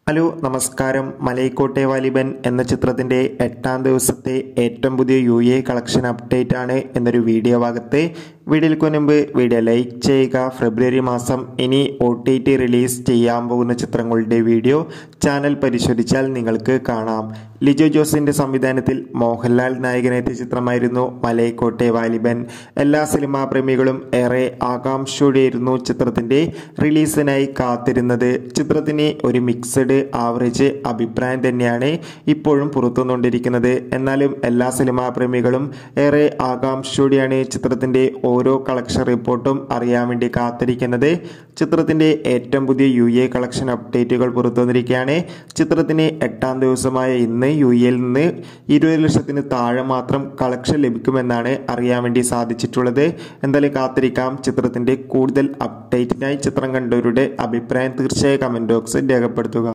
hello നമസ്കാരം മലൈക്കോട്ടെ വാലിബൻ എന്ന ചിത്രത്തിന്റെ എട്ടാം ദിവസത്തെ ഏറ്റവും പുതിയ യു എ കളക്ഷൻ അപ്ഡേറ്റ് ആണ് എന്നൊരു വീഡിയോ ഭാഗത്ത് വീഡിയോയ്ക്ക് മുൻപ് വീഡിയോ ലൈക്ക് ചെയ്യുക ഫെബ്രുവരി മാസം ഇനി ഒ ടി ടി റിലീസ് ചെയ്യാൻ പോകുന്ന ചിത്രങ്ങളുടെ വീഡിയോ ചാനൽ പരിശോധിച്ചാൽ നിങ്ങൾക്ക് കാണാം ലിജോ ജോസിന്റെ സംവിധാനത്തിൽ മോഹൻലാൽ നായകനെത്തിയ ചിത്രമായിരുന്നു മലൈക്കോട്ടെ വാലിബൻ എല്ലാ സിനിമാ പ്രേമികളും ഏറെ ആകാംക്ഷയോടെയായിരുന്നു ചിത്രത്തിന്റെ റിലീസിനായി കാത്തിരുന്നത് ചിത്രത്തിന് ഒരു മിക്സഡ് ആവറേജ് അഭിപ്രായം തന്നെയാണ് ഇപ്പോഴും പുറത്തുവന്നുകൊണ്ടിരിക്കുന്നത് എന്നാലും എല്ലാ സിനിമാ പ്രേമികളും ഏറെ ആകാംക്ഷയോടെയാണ് ചിത്രത്തിന്റെ ഓരോ കളക്ഷൻ റിപ്പോർട്ടും അറിയാൻ വേണ്ടി കാത്തിരിക്കുന്നത് ചിത്രത്തിന്റെ ഏറ്റവും പുതിയ യു എ കളക്ഷൻ അപ്ഡേറ്റുകൾ പുറത്തുവന്നിരിക്കുകയാണ് ചിത്രത്തിന് എട്ടാം ദിവസമായ ഇന്ന് യു എയിൽ നിന്ന് ഇരുപത് ലക്ഷത്തിന് താഴെ മാത്രം കളക്ഷൻ ലഭിക്കുമെന്നാണ് അറിയാൻ വേണ്ടി സാധിച്ചിട്ടുള്ളത് എന്തായാലും കാത്തിരിക്കാം ചിത്രത്തിന്റെ കൂടുതൽ അപ്ഡേറ്റിനായി ചിത്രം കണ്ടവരുടെ അഭിപ്രായം തീർച്ചയായും കമന്റ് ബോക്സിൽ രേഖപ്പെടുത്തുക